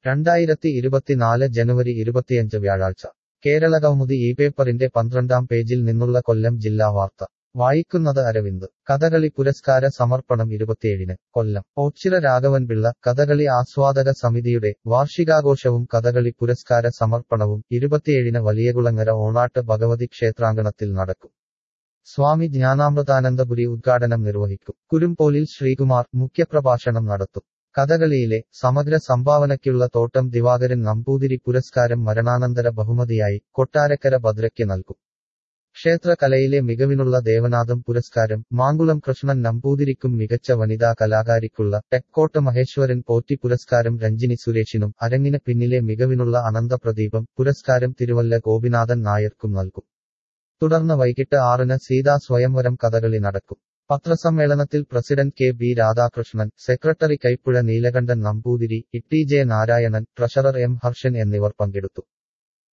രണ്ടായിരത്തി ഇരുപത്തിനാല് ജനുവരി ഇരുപത്തിയഞ്ച് വ്യാഴാഴ്ച കേരളകൗമുദി ഈ പേപ്പറിന്റെ പന്ത്രണ്ടാം പേജിൽ നിന്നുള്ള കൊല്ലം ജില്ലാ വാർത്ത വായിക്കുന്നത് അരവിന്ദ് കഥകളി പുരസ്കാര സമർപ്പണം ഇരുപത്തിയേഴിന് കൊല്ലം ഓച്ചിറ രാഘവൻപിള്ള കഥകളി ആസ്വാദക സമിതിയുടെ വാർഷികാഘോഷവും കഥകളി പുരസ്കാര സമർപ്പണവും ഇരുപത്തിയേഴിന് വലിയകുളങ്ങര ഓണാട്ട് ഭഗവതി ക്ഷേത്രാങ്കണത്തിൽ നടക്കും സ്വാമി ജ്ഞാനാമൃതാനന്ദപുരി ഉദ്ഘാടനം നിർവഹിക്കും കുരുംപോലിൽ ശ്രീകുമാർ മുഖ്യപ്രഭാഷണം നടത്തും കഥകളിയിലെ സമഗ്ര സംഭാവനയ്ക്കുള്ള തോട്ടം ദിവാകരൻ നമ്പൂതിരി പുരസ്കാരം മരണാനന്തര ബഹുമതിയായി കൊട്ടാരക്കര ഭദ്രയ്ക്ക് നൽകും ക്ഷേത്രകലയിലെ മികവിനുള്ള ദേവനാഥം പുരസ്കാരം മാങ്കുളം കൃഷ്ണൻ നമ്പൂതിരിക്കും മികച്ച വനിതാ കലാകാരിക്കുള്ള തെക്കോട്ട് മഹേശ്വരൻ പോറ്റി പുരസ്കാരം രഞ്ജിനി സുരേഷിനും അരങ്ങിന് പിന്നിലെ മികവിനുള്ള അനന്തപ്രദീപം പുരസ്കാരം തിരുവല്ല ഗോപിനാഥൻ നായർക്കും നൽകും തുടർന്ന് വൈകിട്ട് ആറിന് സീതാ സ്വയംവരം കഥകളി നടക്കും പത്രസമ്മേളനത്തിൽ president K B Radhakrishnan secretary Kaipuzha Neelakantan Namboothiri E T J Narayanan treasurer M Harshan എന്നിവർ പങ്കെടുത്തു